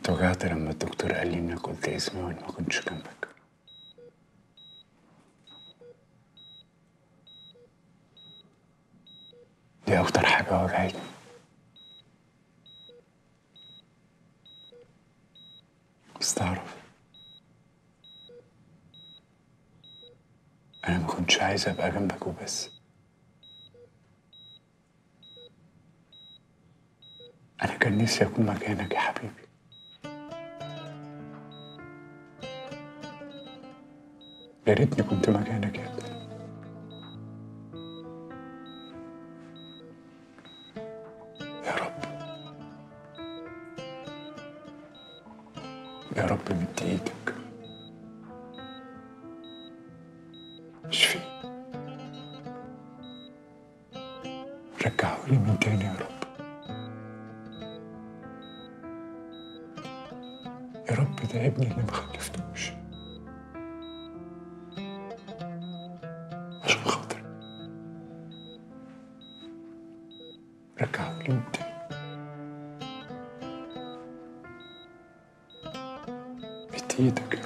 اتوجعت لما الدكتور قال لي انك قلت اسمي وانا ما كنتش جنبك دي اكتر حاجة وجعتني بس تعرف انا ما كنتش عايز ابقى جنبك وبس انا كان نفسي اكون مكانك يا حبيبي يا ريتني كنت مكانك يا ابني يا رب يا رب مد ايدك اشفي رجعه لي من تاني يا رب يا رب ده ابني اللي ما خلفتوش عشان خاطر رجعه لي من تاني مد ايدك